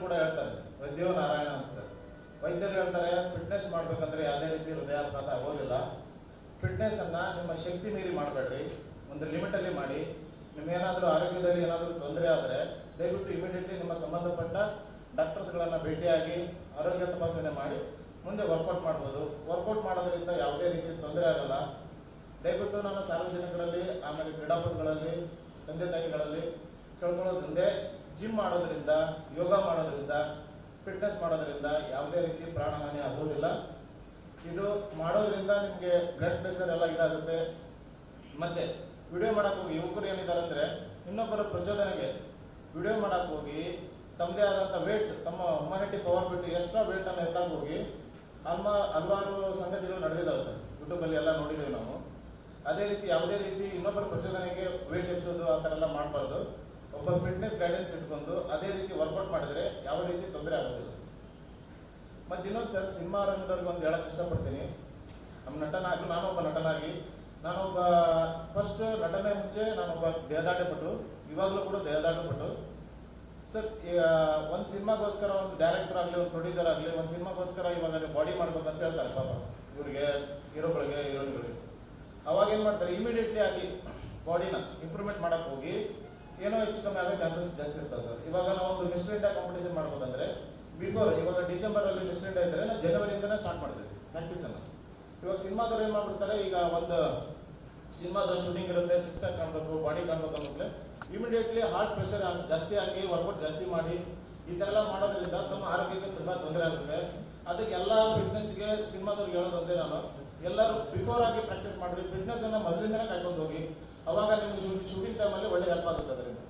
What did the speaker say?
ಕೂಡ ಹೇಳ್ತಾರೆ ವೈದ್ಯೋ ನಾರಾಯಣ ಅಂತ ಸರ್ ವೈದ್ಯರು ಹೇಳ್ತಾರೆ ಫಿಟ್ನೆಸ್ ಮಾಡ್ಬೇಕಂದ್ರೆ ಯಾವುದೇ ರೀತಿ ಹೃದಯಾಘಾತ ಆಗೋದಿಲ್ಲ ಫಿಟ್ನೆಸ್ ಅನ್ನ ನಿಮ್ಮ ಶಕ್ತಿ ಮೀರಿ ಮಾಡಬೇಡ್ರಿ ಒಂದು ಲಿಮಿಟಲ್ಲಿ ಮಾಡಿ ನಿಮ್ಗೇನಾದರೂ ಆರೋಗ್ಯದಲ್ಲಿ ಏನಾದರೂ ತೊಂದರೆ ಆದರೆ ದಯವಿಟ್ಟು ಇಮಿಡಿಯೇಟ್ಲಿ ನಿಮ್ಮ ಸಂಬಂಧಪಟ್ಟ ಡಾಕ್ಟರ್ಸ್ಗಳನ್ನು ಭೇಟಿಯಾಗಿ ಆರೋಗ್ಯ ತಪಾಸಣೆ ಮಾಡಿ ಮುಂದೆ ವರ್ಕೌಟ್ ಮಾಡ್ಬೋದು ವರ್ಕೌಟ್ ಮಾಡೋದ್ರಿಂದ ಯಾವುದೇ ರೀತಿ ತೊಂದರೆ ಆಗಲ್ಲ ದಯವಿಟ್ಟು ನಾನು ಸಾರ್ವಜನಿಕರಲ್ಲಿ ಆಮೇಲೆ ಕ್ರೀಡಾಪಟುಗಳಲ್ಲಿ ತಂದೆ ತಾಯಿಗಳಲ್ಲಿ ಕೇಳ್ಕೊಳ್ಳೋದ್ರಿಂದ ಜಿಮ್ ಮಾಡೋದ್ರಿಂದ ಯೋಗ ಮಾಡೋದ್ರಿಂದ ಫಿಟ್ನೆಸ್ ಮಾಡೋದ್ರಿಂದ ಯಾವುದೇ ರೀತಿ ಪ್ರಾಣಹಾನಿ ಆಗೋದಿಲ್ಲ ಇದು ಮಾಡೋದ್ರಿಂದ ನಿಮಗೆ ಬ್ಲಡ್ ಪ್ರೆಷರ್ ಎಲ್ಲ ಇದಾಗುತ್ತೆ ಮತ್ತೆ ವಿಡಿಯೋ ಮಾಡಕ್ ಹೋಗಿ ಯುವಕರು ಏನಿದ್ದಾರೆ ಅಂದ್ರೆ ಇನ್ನೊಬ್ಬರ ಪ್ರಚೋದನೆಗೆ ವಿಡಿಯೋ ಮಾಡಕ್ ಹೋಗಿ ತಮ್ಮದೇ ಆದಂಥ ವೇಟ್ಸ್ ತಮ್ಮ ಹ್ಯುಮಾನಿಟಿ ಪವರ್ ಬಿಟ್ಟು ಎಕ್ಸ್ಟ್ರಾ ವೇಟ್ ಅನ್ನು ಎತ್ತಾಗ ಹೋಗಿ ಅಲ್ಮ ಹಲವಾರು ಸಂಗತಿಗಳು ನಡೆದಿದ್ದಾವೆ ಸರ್ ಯೂಟ್ಯೂಬಲ್ಲಿ ಎಲ್ಲ ನೋಡಿದ್ದೇವೆ ನಾವು ಅದೇ ರೀತಿ ಯಾವುದೇ ರೀತಿ ಇನ್ನೊಬ್ಬರ ಪ್ರಚೋದನೆಗೆ ವೇಟ್ ಎಬ್ಸೋದು ಆ ಥರ ಎಲ್ಲ ಮಾಡಬಾರ್ದು ಒಬ್ಬ ಫಿಟ್ನೆಸ್ ಗೈಡೆನ್ಸ್ ಇಟ್ಕೊಂಡು ಅದೇ ರೀತಿ ವರ್ಕೌಟ್ ಮಾಡಿದ್ರೆ ಯಾವ ರೀತಿ ತೊಂದರೆ ಆಗೋದಿಲ್ಲ ಸರ್ ಮತ್ತೆ ಇನ್ನೊಂದು ಸರ್ ಸಿನಿಮಾ ರಂಗದವ್ರಿಗೆ ಒಂದು ಹೇಳಕ್ ಇಷ್ಟಪಡ್ತೀನಿ ನಮ್ಮ ನಟನಾಗಿ ನಾನೊಬ್ಬ ನಟನಾಗಿ ನಾನೊಬ್ಬ ಫಸ್ಟ್ ನಟನೆ ಮುಂಚೆ ನಾನೊಬ್ಬ ದೇಹದಾಟ ಪಟ್ಟು ಇವಾಗಲೂ ಕೂಡ ದೇಹದಾಟ ಪಟ್ಟು ಸರ್ ಒಂದು ಸಿನಿಮಾಗೋಸ್ಕರ ಒಂದು ಡೈರೆಕ್ಟರ್ ಆಗಲಿ ಒಂದು ಪ್ರೊಡ್ಯೂಸರ್ ಆಗಲಿ ಒಂದು ಸಿನಿಮಾಗೋಸ್ಕರ ಇವಾಗ ನೀವು ಬಾಡಿ ಮಾಡ್ಬೇಕಂತ ಹೇಳ್ತಾರೆ ಪಾಪ ಇವರಿಗೆ ಹೀರೋಗಳಿಗೆ ಹೀರೋಯಿನ್ಗಳಿಗೆ ಅವಾಗ ಏನು ಮಾಡ್ತಾರೆ ಇಮಿಡಿಯೇಟ್ಲಿ ಆಗಿ ಬಾಡಿನ ಇಂಪ್ರೂವ್ಮೆಂಟ್ ಮಾಡಕ್ ಹೋಗಿ ಏನೋ ಹೆಚ್ಚು ಕಮ್ಮಿ ಆಗೋ ಚಾನ್ಸಸ್ ಜಾಸ್ತಿ ಇರ್ತಾವೆ ಸರ್ ಇವಾಗ ನಾವು ಒಂದು ಮಿಸ್ಟರ್ ಇಂಡಿಯಾ ಕಾಂಪಿಟೇಷನ್ ಮಾಡ್ಬೇಕಂದ್ರೆ ಬಿಫೋರ್ ಇವಾಗ ಡಿಸೆಂಬರ್ ಅಲ್ಲಿ ಮಿಸ್ಟರ್ ಇಂಡಿಯಾ ಇದ್ರೆ ನಾವು ಜನವರಿಯಿಂದನೇ ಸ್ಟಾರ್ಟ್ ಮಾಡ್ತೀವಿ ಪ್ರಾಕ್ಟೀಸ್ ಅನ್ನ ಇವಾಗ ಸಿನಿಮಾದವ್ರು ಏನು ಮಾಡ್ಬಿಡ್ತಾರೆ ಈಗ ಒಂದು ಸಿನಿಮಾದ ಶೂಟಿಂಗ್ ಇರುತ್ತೆ ಸಿಕ್ಸ್ ಪ್ಯಾಕ್ ಕಾಣಬೇಕು ಬಾಡಿ ಕಾಣಬೇಕು ಅಂದ್ಮೇಲೆ ಇಮಿಡಿಯೇಟ್ಲಿ ಹಾರ್ಟ್ ಪ್ರೆಷರ್ ಜಾಸ್ತಿ ಆಗಿ ವರ್ಕೌಟ್ ಜಾಸ್ತಿ ಮಾಡಿ ಈ ಥರ ಎಲ್ಲ ಮಾಡೋದ್ರಿಂದ ತಮ್ಮ ಆರೋಗ್ಯಕ್ಕೆ ತುಂಬಾ ತೊಂದರೆ ಆಗುತ್ತೆ ಅದಕ್ಕೆ ಎಲ್ಲ ಫಿಟ್ನೆಸ್ಗೆ ಸಿನಿಮಾದವ್ರಿಗೆ ಹೇಳೋದಂತೆ ನಾನು ಎಲ್ಲರೂ ಬಿಫೋರ್ ಆಗಿ ಪ್ರಾಕ್ಟೀಸ್ ಮಾಡ್ರಿ ಫಿಟ್ನೆಸ್ ಅನ್ನ ಮೊದಲಿಂದನೇ ಕಾಯ್ಕೊಂಡು ಹೋಗಿ ಅವಾಗ ನಿಮ್ಗೆ ಶೂಟಿಂಗ್ ಟೈಮಲ್ಲಿ ಒಳ್ಳೆ ಹೆಲ್ಪ್ ಆಗುತ್ತೆ ಅದರಿಂದ